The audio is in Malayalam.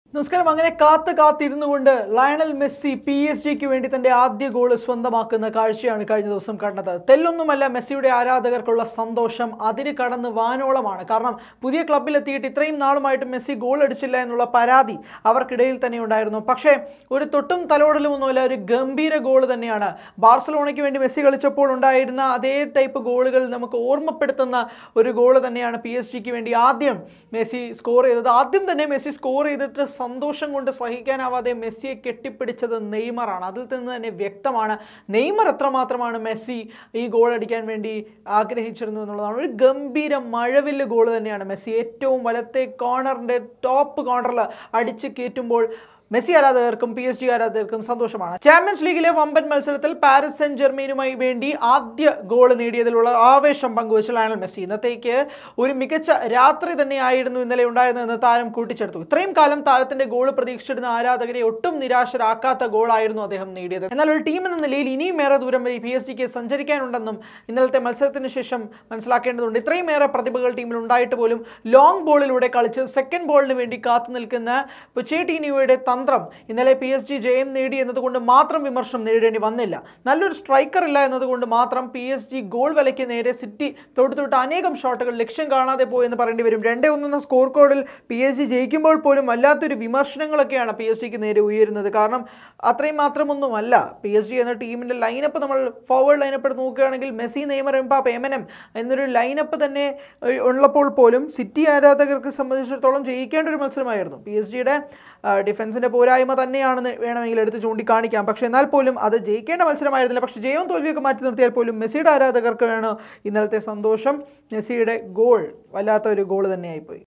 നമസ്കാരം അങ്ങനെ കാത്ത് കാത്തിരുന്നു കൊണ്ട് ലയണൽ മെസ്സി പി എസ് ജിക്ക് വേണ്ടി തന്റെ ആദ്യ ഗോൾ സ്വന്തമാക്കുന്ന കാഴ്ചയാണ് കഴിഞ്ഞ ദിവസം കണ്ടത് തെല്ലൊന്നുമല്ല മെസ്സിയുടെ ആരാധകർക്കുള്ള സന്തോഷം അതിന് കടന്ന് വാനോളമാണ് കാരണം പുതിയ ക്ലബിലെത്തിയിട്ട് ഇത്രയും നാളുമായിട്ട് മെസ്സി ഗോൾ അടിച്ചില്ല എന്നുള്ള പരാതി അവർക്കിടയിൽ തന്നെ ഉണ്ടായിരുന്നു പക്ഷേ ഒരു തൊട്ടും തലോടലും ഒന്നുമില്ല ഒരു ഗംഭീര ഗോൾ തന്നെയാണ് ബാർസലോണയ്ക്ക് വേണ്ടി മെസ്സി കളിച്ചപ്പോൾ ഉണ്ടായിരുന്ന അതേ ടൈപ്പ് ഗോളുകൾ നമുക്ക് ഓർമ്മപ്പെടുത്തുന്ന ഒരു ഗോൾ തന്നെയാണ് പി എസ് ജിക്ക് വേണ്ടി ആദ്യം മെസ്സി സ്കോർ ചെയ്തത് ആദ്യം തന്നെ മെസ്സി സ്കോർ ചെയ്തിട്ട് സന്തോഷം കൊണ്ട് സഹിക്കാനാവാതെ മെസ്സിയെ കെട്ടിപ്പിടിച്ചത് നെയ്മറാണ് അതിൽ നിന്ന് തന്നെ വ്യക്തമാണ് നെയ്മർ എത്രമാത്രമാണ് മെസ്സി ഈ ഗോൾ അടിക്കാൻ വേണ്ടി ആഗ്രഹിച്ചിരുന്നു എന്നുള്ളതാണ് ഒരു ഗംഭീര മഴവില്ല് ഗോൾ തന്നെയാണ് മെസ്സി ഏറ്റവും വലത്തെ കോർണറിൻ്റെ ടോപ്പ് കോർണറിൽ അടിച്ച് കയറ്റുമ്പോൾ മെസ്സി ആരാധകർക്കും പി എസ് ജി ആരാധകർക്കും സന്തോഷമാണ് ചാമ്പ്യൻസ് ലീഗിലെ വമ്പൻ മത്സരത്തിൽ പാരീസ് സെന്റ് ജെർമീനുമായി വേണ്ടി ആദ്യ ഗോൾ നേടിയതിലുള്ള ആവേശം പങ്കുവച്ച ലയണൽ മെസ്സി ഇന്നത്തേക്ക് ഒരു മികച്ച രാത്രി തന്നെയായിരുന്നു ഇന്നലെ ഉണ്ടായിരുന്നതെന്ന് താരം കൂട്ടിച്ചേർത്തു ഇത്രയും കാലം താരത്തിന്റെ ഗോൾ പ്രതീക്ഷിച്ചിരുന്ന ആരാധകരെ ഒട്ടും നിരാശരാക്കാത്ത ഗോളായിരുന്നു അദ്ദേഹം നേടിയത് എന്നാൽ ഒരു ടീം എന്ന നിലയിൽ ഇനിയും ഏറെ ദൂരം പി എസ് ജിക്ക് സഞ്ചരിക്കാനുണ്ടെന്നും ഇന്നലത്തെ മത്സരത്തിന് ശേഷം മനസ്സിലാക്കേണ്ടതുണ്ട് ഇത്രയും ഏറെ പ്രതിഭകൾ ടീമിൽ ഉണ്ടായിട്ട് പോലും ലോങ് ബോളിലൂടെ കളിച്ച് സെക്കൻഡ് ബോളിന് വേണ്ടി കാത്തു നിൽക്കുന്ന പൊച്ചേറ്റീനിയോയുടെ തന്ത്രം ഇന്നലെ പി എസ് ജി ജയം നേടി എന്നതുകൊണ്ട് മാത്രം വിമർശനം നേരിടേണ്ടി വന്നില്ല നല്ലൊരു സ്ട്രൈക്കർ ഇല്ല എന്നതുകൊണ്ട് മാത്രം പി എസ് ജി ഗോൾ വലയ്ക്ക് നേരെ സിറ്റി തൊട്ട് തൊട്ട് അനേകം ഷോട്ടുകൾ ലക്ഷ്യം കാണാതെ പോയെന്ന് പറയേണ്ടി വരും രണ്ടേ ഒന്നെന്ന സ്കോർ കോഡിൽ പി എസ് ജി ജയിക്കുമ്പോൾ പോലും വല്ലാത്തൊരു വിമർശനങ്ങളൊക്കെയാണ് പി എസ് ജിക്ക് നേരെ ഉയരുന്നത് കാരണം അത്രയും മാത്രമൊന്നുമല്ല പി എസ് ജി എന്ന ടീമിൻ്റെ ലൈനപ്പ് നമ്മൾ ഫോർവേഡ് ലൈനപ്പ് എടുത്ത് നോക്കുകയാണെങ്കിൽ മെസ്സി നെയ്മർ എംപാപ്പ് എമനം എന്നൊരു ലൈനപ്പ് തന്നെ ഏഹ്, ഉള്ളപ്പോൾ പോലും സിറ്റി ആരാധകർക്ക് സംബന്ധിച്ചിടത്തോളം ജയിക്കേണ്ട ഒരു മത്സരമായിരുന്നു പി എസ് ജിയുടെ ഡിഫൻസിൻ്റെ പോരായ്മ തന്നെയാണെന്ന് വേണമെങ്കിൽ എടുത്ത് ചൂണ്ടിക്കാണിക്കാം പക്ഷേ എന്നാൽ പോലും അത് ജയിക്കേണ്ട മത്സരമായിരുന്നില്ല പക്ഷേ ജയവും തോൽവിയൊക്കെ മാറ്റി നിർത്തിയാൽ പോലും മെസ്സിയുടെ ആരാധകർക്കാണ് ഇന്നലത്തെ സന്തോഷം മെസ്സിയുടെ ഗോൾ വല്ലാത്ത ഒരു ഗോൾ തന്നെയായിപ്പോയി